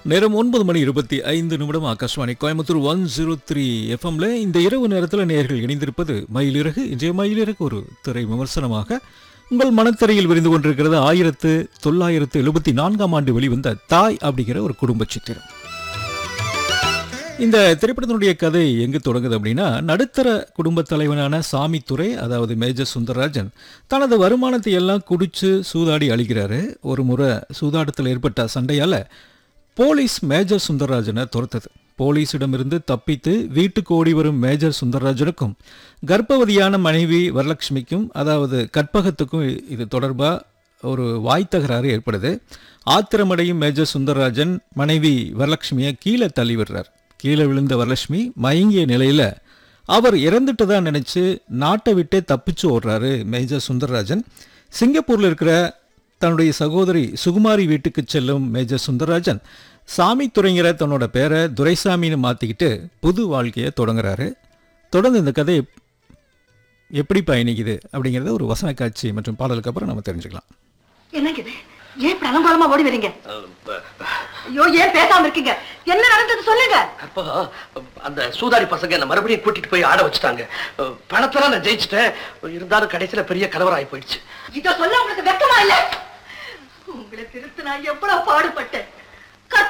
நேரம் ஒன்பது மணி இருபத்தி ஐந்து நிமிடம் Akashvani Coimbatore one zero three எஃப்எம்ல இந்த இரவு நேரத்தில் நேயர்கள் இணைந்திருப்பது மயிலிறகு இன்றைய மயிலிறகு ஒரு திரை விமர்சனமாக உங்கள் மனத்திரையில் விரிந்து கொண்டிருக்கிறது ஆயிரத்து தொள்ளாயிரத்து எழுபத்தி நான்காம் ஆண்டு வெளிவந்த தாய் அப்படிங்கிற ஒரு குடும்ப சித்திரம் இந்த திரைப்படத்தினுடைய கதை எங்கு தொடங்குது அப்படின்னா நடுத்தர குடும்பத் தலைவனான சாமித்துறை அதாவது மேஜர் சுந்தரராஜன் தனது வருமானத்தை எல்லாம் குடிச்சு சூதாடி அழிக்கிறாரு ஒரு முறை சூதாட்டத்தில் ஏற்பட்ட சண்டையால போலீஸ் மேஜர் சுந்தரராஜனை துரத்துது போலீஸிடமிருந்து தப்பித்து வீட்டுக்கு ஓடி வரும் மேஜர் சுந்தரராஜனுக்கும் கர்ப்பவதியான மனைவி வரலட்சுமிக்கும் அதாவது கற்பகத்துக்கும் இது தொடர்பாக ஒரு வாய் தகராறு ஏற்படுது ஆத்திரமடையும் மேஜர் சுந்தரராஜன் மனைவி வரலட்சுமியை கீழே தள்ளி விடுறார் கீழே விழுந்த வரலட்சுமி மயங்கிய நிலையில அவர் இறந்துட்டதா நினைச்சு நாட்டை விட்டே தப்பிச்சு ஓடுறாரு மேஜர் சுந்தரராஜன் சிங்கப்பூர்ல இருக்கிற தன்னுடைய சகோதரி சுகுமாரி வீட்டுக்கு செல்லும் மேஜர் சுந்தரராஜன் சாமி துறைங்கிற தன்னோட பேரை துரைசாமின்னு மாத்திக்கிட்டு புது வாழ்க்கையை தொடங்குறாரு தொடர்ந்து இந்த கதை எப்படி பயணிக்குது அப்படிங்கிறத ஒரு வசன காட்சி மற்றும் பாடலுக்கு அப்புறம் நம்ம தெரிஞ்சுக்கலாம் என்னங்க இது ஏன் இப்படி அலங்கோலமா ஓடி வரீங்க ஐயோ ஏன் பேசாம இருக்கீங்க என்ன நடந்தது சொல்லுங்க அப்போ அந்த சூதாடி பசங்க என்ன மறுபடியும் கூட்டிட்டு போய் ஆட வச்சுட்டாங்க பணத்தெல்லாம் நான் ஜெயிச்சிட்டேன் இருந்தாலும் கடைசியில பெரிய கலவராகி போயிடுச்சு இத சொல்ல உங்களுக்கு வெக்கமா இல்ல உங்களை திருத்த நான் எவ்வளவு பாடுபட்டேன்